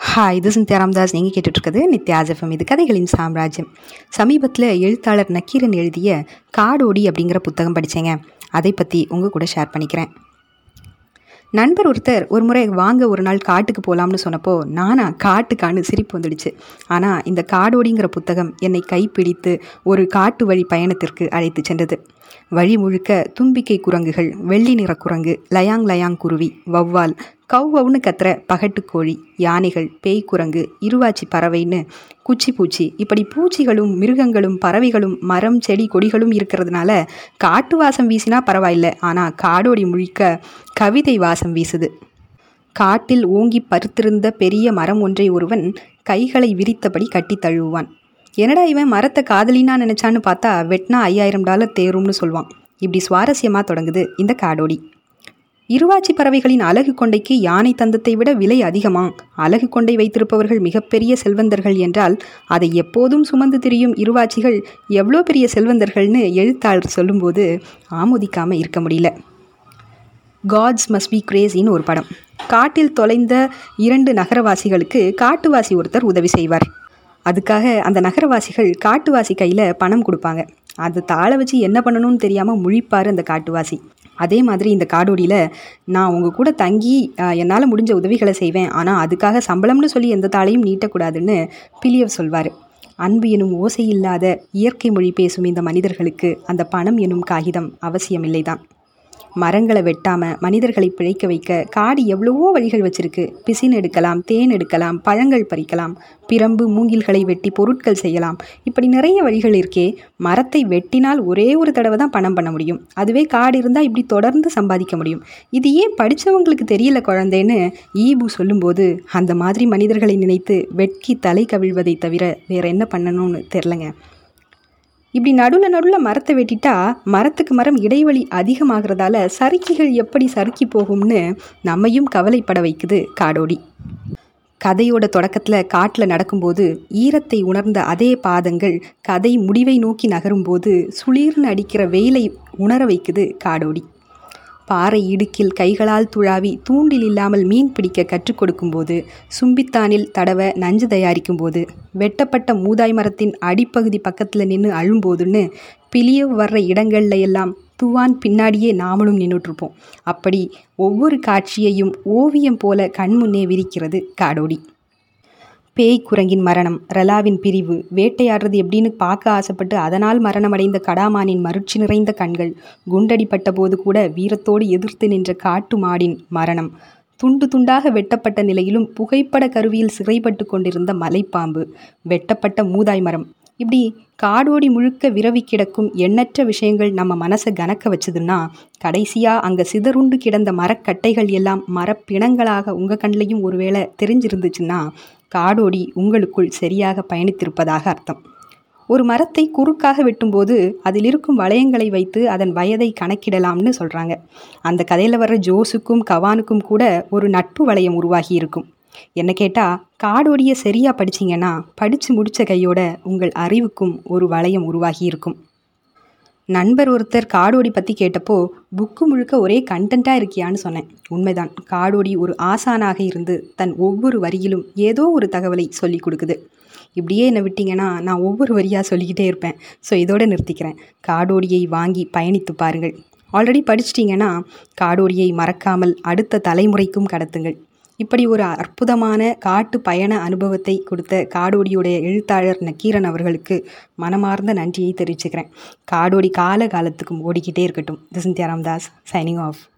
hi இது சிந்தியா ராம்தாஸ் நீங்கள் கேட்டுட்ருக்குது நித்யாஜஃபம் இது கதைகளின் சாம்ராஜ்யம் சமீபத்தில் எழுத்தாளர் நக்கீரன் எழுதிய காடோடி அப்படிங்கிற புத்தகம் படித்தேங்க அதை பற்றி உங்கள் கூட ஷேர் பண்ணிக்கிறேன் நண்பர் ஒருத்தர் ஒரு முறை வாங்க ஒரு நாள் காட்டுக்கு போகலாம்னு சொன்னப்போ நானா காட்டுக்கான்னு சிரிப்பு வந்துடுச்சு ஆனால் இந்த காடோடிங்கிற புத்தகம் என்னை கைப்பிடித்து ஒரு காட்டு வழி பயணத்திற்கு அழைத்து சென்றது வழி முழுக்க தும்பிக்கை குரங்குகள் வெள்ளி நிற குரங்கு லயாங் லயாங் குருவி வௌவால் கவ்வவுன்னு கத்துற பகட்டுக்கோழி யானைகள் பேய் குரங்கு இருவாச்சி பறவைன்னு குச்சி பூச்சி இப்படி பூச்சிகளும் மிருகங்களும் பறவைகளும் மரம் செடி கொடிகளும் இருக்கிறதுனால காட்டு வாசம் வீசினா பரவாயில்ல ஆனால் காடோடி முழிக்க கவிதை வாசம் வீசுது காட்டில் ஓங்கி பருத்திருந்த பெரிய மரம் ஒன்றை ஒருவன் கைகளை விரித்தபடி கட்டி தழுவுவான் என்னடா இவன் மரத்தை காதலினா நினைச்சான்னு பார்த்தா வெட்னா ஐயாயிரம் டாலர் தேரும்னு சொல்வான் இப்படி சுவாரஸ்யமாக தொடங்குது இந்த காடோடி இருவாச்சி பறவைகளின் அழகு கொண்டைக்கு யானை தந்தத்தை விட விலை அதிகமா அழகு கொண்டை வைத்திருப்பவர்கள் மிகப்பெரிய செல்வந்தர்கள் என்றால் அதை எப்போதும் சுமந்து திரியும் இருவாச்சிகள் எவ்வளோ பெரிய செல்வந்தர்கள்னு எழுத்தாளர் சொல்லும்போது ஆமோதிக்காமல் இருக்க முடியல காட்ஸ் மஸ்ட் பி கிரேசின்னு ஒரு படம் காட்டில் தொலைந்த இரண்டு நகரவாசிகளுக்கு காட்டுவாசி ஒருத்தர் உதவி செய்வார் அதுக்காக அந்த நகரவாசிகள் காட்டுவாசி கையில் பணம் கொடுப்பாங்க அதை தாழ வச்சு என்ன பண்ணணும்னு தெரியாமல் முழிப்பார் அந்த காட்டுவாசி அதே மாதிரி இந்த காடோடியில் நான் உங்கள் கூட தங்கி என்னால் முடிஞ்ச உதவிகளை செய்வேன் ஆனால் அதுக்காக சம்பளம்னு சொல்லி எந்த தாளையும் நீட்டக்கூடாதுன்னு பிலியவ் சொல்வார் அன்பு எனும் ஓசை இல்லாத இயற்கை மொழி பேசும் இந்த மனிதர்களுக்கு அந்த பணம் எனும் காகிதம் அவசியமில்லைதான் மரங்களை வெட்டாமல் மனிதர்களை பிழைக்க வைக்க காடு எவ்வளவோ வழிகள் வச்சிருக்கு பிசின் எடுக்கலாம் தேன் எடுக்கலாம் பழங்கள் பறிக்கலாம் பிரம்பு மூங்கில்களை வெட்டி பொருட்கள் செய்யலாம் இப்படி நிறைய வழிகள் இருக்கே மரத்தை வெட்டினால் ஒரே ஒரு தடவை தான் பணம் பண்ண முடியும் அதுவே காடு இருந்தால் இப்படி தொடர்ந்து சம்பாதிக்க முடியும் இது ஏன் படித்தவங்களுக்கு தெரியல குழந்தைன்னு ஈபு சொல்லும்போது அந்த மாதிரி மனிதர்களை நினைத்து வெட்கி தலை கவிழ்வதை தவிர வேற என்ன பண்ணணும்னு தெரிலங்க இப்படி நடுவில் நடுவில் மரத்தை வெட்டிட்டா மரத்துக்கு மரம் இடைவெளி அதிகமாகிறதால சறுக்கிகள் எப்படி சறுக்கி போகும்னு நம்மையும் கவலைப்பட வைக்குது காடோடி கதையோட தொடக்கத்தில் காட்டில் நடக்கும்போது ஈரத்தை உணர்ந்த அதே பாதங்கள் கதை முடிவை நோக்கி நகரும்போது சுளீர்னு அடிக்கிற வெயிலை உணர வைக்குது காடோடி பாறை இடுக்கில் கைகளால் துழாவி தூண்டில் இல்லாமல் மீன் பிடிக்க கற்றுக் கொடுக்கும்போது சும்பித்தானில் தடவ நஞ்சு தயாரிக்கும் போது வெட்டப்பட்ட மூதாய் மரத்தின் அடிப்பகுதி பக்கத்தில் நின்று அழும்போதுன்னு பிளிய வர்ற இடங்கள்ல எல்லாம் துவான் பின்னாடியே நாமளும் நின்றுட்டுருப்போம் அப்படி ஒவ்வொரு காட்சியையும் ஓவியம் போல கண்முன்னே விரிக்கிறது காடோடி பேய் குரங்கின் மரணம் ரலாவின் பிரிவு வேட்டையாடுறது எப்படின்னு பார்க்க ஆசைப்பட்டு அதனால் மரணமடைந்த கடாமானின் மருட்சி நிறைந்த கண்கள் குண்டடிப்பட்ட போது கூட வீரத்தோடு எதிர்த்து நின்ற காட்டு மாடின் மரணம் துண்டு துண்டாக வெட்டப்பட்ட நிலையிலும் புகைப்பட கருவியில் சிறைப்பட்டு கொண்டிருந்த மலைப்பாம்பு வெட்டப்பட்ட மூதாய் மரம் இப்படி காடோடி முழுக்க விரவி கிடக்கும் எண்ணற்ற விஷயங்கள் நம்ம மனசை கனக்க வச்சதுன்னா கடைசியாக அங்கே சிதறுண்டு கிடந்த மரக்கட்டைகள் எல்லாம் மரப்பிணங்களாக உங்கள் கண்ணிலையும் ஒருவேளை தெரிஞ்சிருந்துச்சுன்னா காடோடி உங்களுக்குள் சரியாக பயணித்திருப்பதாக அர்த்தம் ஒரு மரத்தை குறுக்காக வெட்டும்போது அதில் இருக்கும் வளையங்களை வைத்து அதன் வயதை கணக்கிடலாம்னு சொல்கிறாங்க அந்த கதையில் வர்ற ஜோஸுக்கும் கவானுக்கும் கூட ஒரு நட்பு வளையம் உருவாகி இருக்கும் என்ன கேட்டால் காடோடிய சரியாக படிச்சிங்கன்னா படித்து முடித்த கையோட உங்கள் அறிவுக்கும் ஒரு வளையம் உருவாகி இருக்கும் நண்பர் ஒருத்தர் காடோடி பற்றி கேட்டப்போ புக்கு முழுக்க ஒரே கண்டென்ட்டாக இருக்கியான்னு சொன்னேன் உண்மைதான் காடோடி ஒரு ஆசானாக இருந்து தன் ஒவ்வொரு வரியிலும் ஏதோ ஒரு தகவலை சொல்லி கொடுக்குது இப்படியே என்னை விட்டிங்கன்னா நான் ஒவ்வொரு வரியாக சொல்லிக்கிட்டே இருப்பேன் ஸோ இதோடு நிறுத்திக்கிறேன் காடோடியை வாங்கி பயணித்து பாருங்கள் ஆல்ரெடி படிச்சிட்டிங்கன்னா காடோடியை மறக்காமல் அடுத்த தலைமுறைக்கும் கடத்துங்கள் இப்படி ஒரு அற்புதமான காட்டு பயண அனுபவத்தை கொடுத்த காடோடியுடைய எழுத்தாளர் நக்கீரன் அவர்களுக்கு மனமார்ந்த நன்றியை தெரிவிச்சுக்கிறேன் காடோடி கால காலத்துக்கும் ஓடிக்கிட்டே இருக்கட்டும் திசந்தியா ராம்தாஸ் சைனிங் ஆஃப்